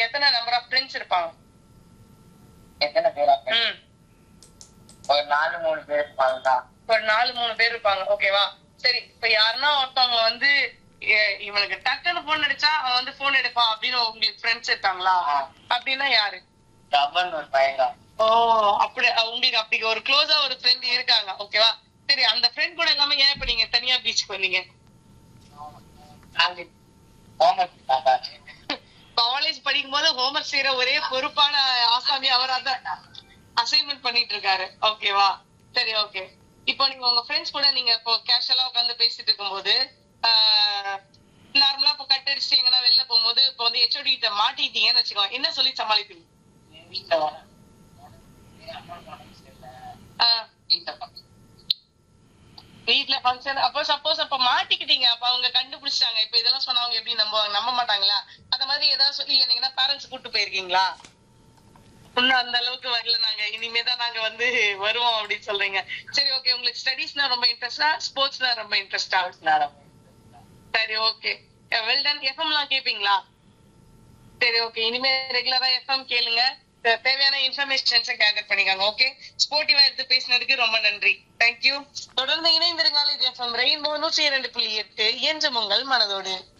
எத்தனை number of friends இருப்பாங்க எத்தனை பேரா ம் ஒரு நாலு மூணு பேர் இருப்பாங்கக்கா ஒரு நாலு மூணு பேர் இருப்பாங்க ஓகேவா சரி இப்ப யாருன்னா ஒருத்தவங்க வந்து எ- இவனுக்கு டக்குன்னு போன் அடிச்சா அவன் வந்து போன் எடுப்பான் அப்படின்னு உங்களுக்கு ஃப்ரெண்ட்ஸ் இருக்காங்களா ஆ. அப்படின்னா யாரு டபன் ஒரு பையன்க்கா ஓ அப்படி அஹ் உங்களுக்கு அப்படி ஒரு க்ளோஸா ஒரு ஃப்ரெண்ட் இருக்காங்க ஓகேவா சரி அந்த ஃப்ரெண்ட் கூட இல்லாம ஏன் இப்ப நீங்க தனியா பீச்சுக்கு வந்தீங்க நாங்க ஹோம்ஒர்க் தாக்கா காலேஜ் படிக்கும் போது ஹோம்ஒர்க் செய்யற ஒரே பொறுப்பான ஆசாமி அவரா தான் அசைன்மெண்ட் பண்ணிட்டு இருக்காரு ஓகேவா சரி ஓகே இப்போ நீங்க உங்க ஃப்ரெண்ட்ஸ் கூட நீங்க இப்போ கேஷுவலா உட்காந்து பேசிட்டு இருக்கும்போது நார்மலா இப்போ கட் அடிச்சுட்டு எங்கன்னா வெளில போகும்போது இப்போ வந்து ஹெச்ஓடி கிட்ட மாட்டிட்டீங்கன்னு வச்சுக்கோங்க என்ன சொல்லி சமாளிப்பீங்க வீட்டுல வர அம்மா உடம்பு சரியில்லை. ஆஹ் வீட்டுல பக்கம் வீட்ல ஃபங்க்ஷன் அப்போ சப்போஸ் அப்ப மாட்டிக்கிட்டீங்க அப்ப அவங்க கண்டுபிடிச்சிட்டாங்க இப்ப இதெல்லாம் சொன்னா அவங்க எப்படி நம்புவாங்க நம்ப மாட்டாங்களா அந்த மாதிரி ஏதாவது சொல்லி நீங்கன்னா பேரண்ட்ஸ் கூட்டு போயிருக்கீங்களா இன்னும் அந்த அளவுக்கு வரல நாங்க இனிமே தான் நாங்க வந்து வருவோம் அப்படின்னு சொல்றீங்க சரி ஓகே உங்களுக்கு ஸ்டடீஸ்னா ரொம்ப இன்ட்ரெஸ்டா ஸ்போர்ட்ஸ்னா ரொம்ப இன்ட்ரெஸ்டா நேரம் சரி ஓகே வெல் டன் எஃப்எம் எல்லாம் கேப்பீங்களா சரி ஓகே இனிமே ரெகுலரா எஃப்எம் கேளுங்க தே- தேவையான இன்ஃபர்மேஷன்ஸை கேதர் பண்ணிக்காங்க ஓகே ஸ்போர்ட்டிவா எடுத்து பேசினதுக்கு ரொம்ப நன்றி தேங்க்யூ தொடர்ந்து இணைந்திருங்கள் இது எஃப்எம் ரெயின்போ நூற்றி இரண்டு புள்ளி எட்டு என்ற உங்கள் மனதோடு